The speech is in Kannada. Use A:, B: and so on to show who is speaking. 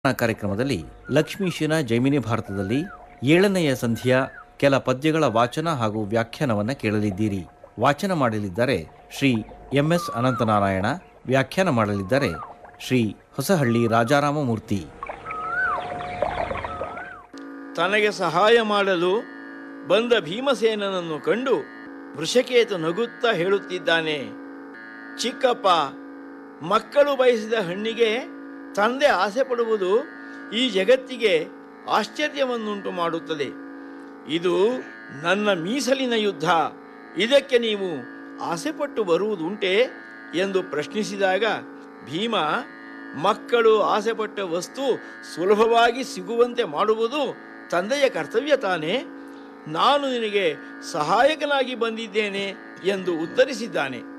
A: ಕಾರ್ಯಕ್ರಮದಲ್ಲಿ ಲಕ್ಷ್ಮೀಶನ ಜೈಮಿನಿ ಭಾರತದಲ್ಲಿ ಏಳನೆಯ ಸಂಧಿಯ ಕೆಲ ಪದ್ಯಗಳ ವಾಚನ ಹಾಗೂ ವ್ಯಾಖ್ಯಾನವನ್ನ ಕೇಳಲಿದ್ದೀರಿ ವಾಚನ ಮಾಡಲಿದ್ದಾರೆ ಶ್ರೀ ಎಂಎಸ್ ಅನಂತನಾರಾಯಣ ವ್ಯಾಖ್ಯಾನ ಮಾಡಲಿದ್ದಾರೆ ಶ್ರೀ ಹೊಸಹಳ್ಳಿ ರಾಜಾರಾಮಮೂರ್ತಿ
B: ತನಗೆ ಸಹಾಯ ಮಾಡಲು ಬಂದ ಭೀಮಸೇನನನ್ನು ಕಂಡು ವೃಷಕೇತು ನಗುತ್ತಾ ಹೇಳುತ್ತಿದ್ದಾನೆ ಚಿಕ್ಕಪ್ಪ ಮಕ್ಕಳು ಬಯಸಿದ ಹಣ್ಣಿಗೆ ತಂದೆ ಆಸೆ ಪಡುವುದು ಈ ಜಗತ್ತಿಗೆ ಆಶ್ಚರ್ಯವನ್ನುಂಟು ಮಾಡುತ್ತದೆ ಇದು ನನ್ನ ಮೀಸಲಿನ ಯುದ್ಧ ಇದಕ್ಕೆ ನೀವು ಆಸೆಪಟ್ಟು ಬರುವುದುಂಟೆ ಎಂದು ಪ್ರಶ್ನಿಸಿದಾಗ ಭೀಮ ಮಕ್ಕಳು ಆಸೆಪಟ್ಟ ವಸ್ತು ಸುಲಭವಾಗಿ ಸಿಗುವಂತೆ ಮಾಡುವುದು ತಂದೆಯ ಕರ್ತವ್ಯ ತಾನೇ ನಾನು ನಿನಗೆ ಸಹಾಯಕನಾಗಿ ಬಂದಿದ್ದೇನೆ ಎಂದು ಉತ್ತರಿಸಿದ್ದಾನೆ